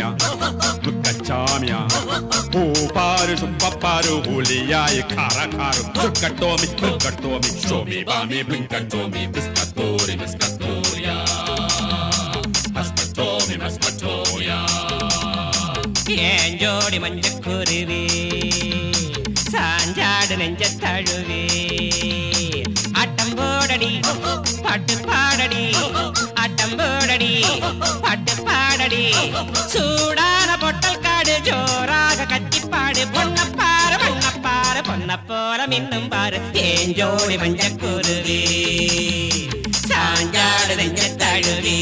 முக்கச்சாமியா பூப்பாரு சுப்பப்பாரு ஹூலியாய் காரக்காரு சுக்கட்டோமி சுக்கட்டோமி சோமி பாமி பிளிங்கட்டோமி பிஸ்கட்டோரி பிஸ்கட்டோரியா மஸ்கட்டோமி மஸ்கட்டோரியா ஏன் ஜோடி மஞ்சக்குருவி சாஞ்சாடு நெஞ்ச தழுவி ஆட்டம் போடடி பாட்டு பாடடி ஆட்டம் போடடி பாட்டு பாடடி சூடான பொட்டல் காடு ஜோராக கத்திப்பாடு பொன்னப்பாரு மண்ணப்பாரு பொன்ன போல மின்னும் பாரு ஏன் ஜோடி மஞ்சக்குருவி சாஞ்சாடு நெஞ்ச தழுவி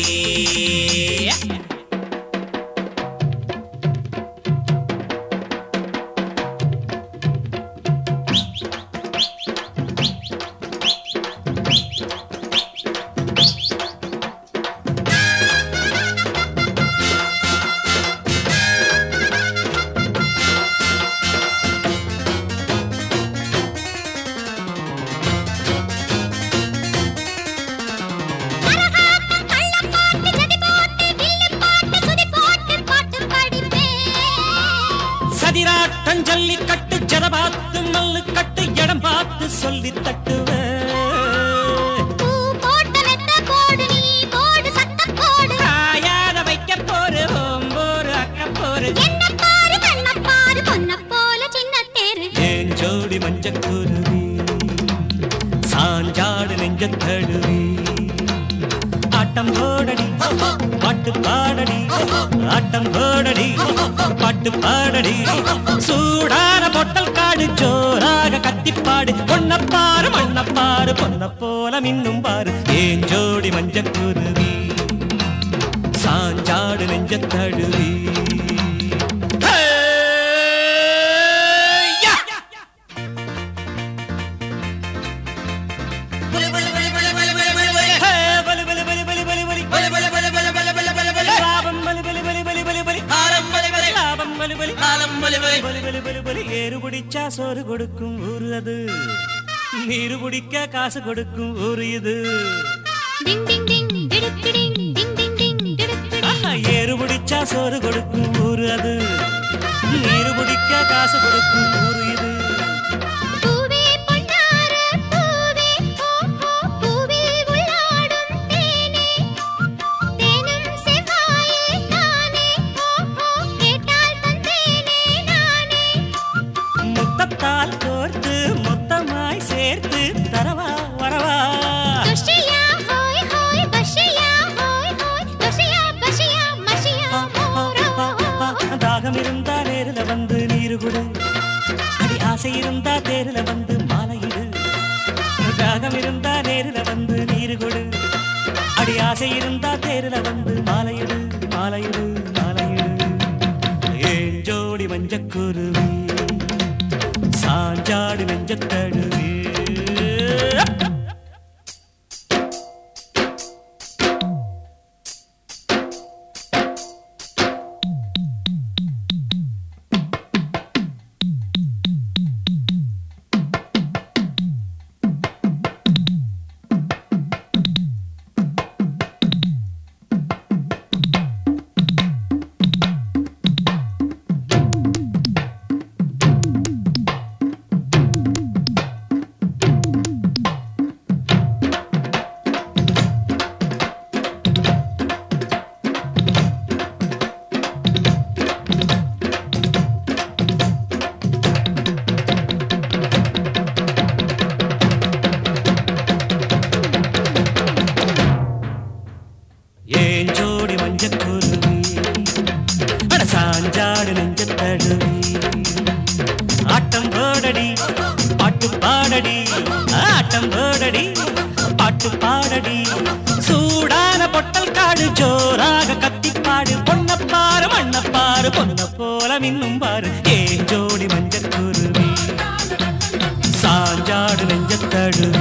சதிராட்டம் ஜல்லி கட்டு ஜத பார்த்து மல்லு கட்டு இடம் பார்த்து சொல்லி தட்டுவேன் காயாத வைக்க போரு ஓம்போரு அக்க போரு ஏன் ஜோடி மஞ்சக்குருவி சாஞ்சாடு நெஞ்ச தழுவி ஆட்டம் போடடி பாட்டு பாடடி ஆட்டம் போடடி பாட்டு பாடடி சூடான பொட்டல் காடு ஜோராக கத்திப்பாடு பொன்னப்பாரு மண்ணப்பாரு பொன்ன போல மின்னும் பாரு ஏன் ஜோடி மஞ்சக்குருவி சாஞ்சாடு நெஞ்ச தழுவி பலி பலி பலி பலி பலி பலி லாபம் பலி பலி பலி பலி பலி பலி லாபம் பலி பலி பலி பலி பலி பலி ஏறு பிடிச்சா சோறு கொடுக்கும் ஊரு அது நீரு பிடிக்க காசு கொடுக்கும் ஊரு இது ஆஹா, ஏறு பிடிச்சா சோறு கொடுக்கும் ஊரு அது நீரு பிடிக்க காசு கொடுக்கும் ஊரு இது முத்தத்தால் கோர்த்து மொத்தமாய் சேர்த்து தரவா வரவா தாகம் இருந்தா நேருல வந்து நீரு குடு அடி ஆசை இருந்தா தேருல வந்து மாலையிடு தாகம் இருந்தா நேருல வந்து நீரு குடு அடி ஆசை இருந்தா தேருல வந்து மாலையிடு மாலையிடு மாலையிடு ஏன் ஜோடி மஞ்சக்குருவி சாஞ்சாடு நெஞ்சத்தடுவி ஏன் ஜோடி மஞ்சக்குருவி அட சாஞ்சாடு நெஞ்சத்தழுவி ஆட்டம் போடடி பாட்டு பாடடி ஆட்டம் போடடி பாட்டு பாடடி சூடான பொட்டல் காடு ஜோராக கத்திப்பாடு பொன்னப்பாரு மண்ணப்பாரு பொன்ன போல மின்னும் பாரு ஏன் ஜோடி மஞ்சக்குருவி சாஞ்சாடு நெஞ்சத்தழுவி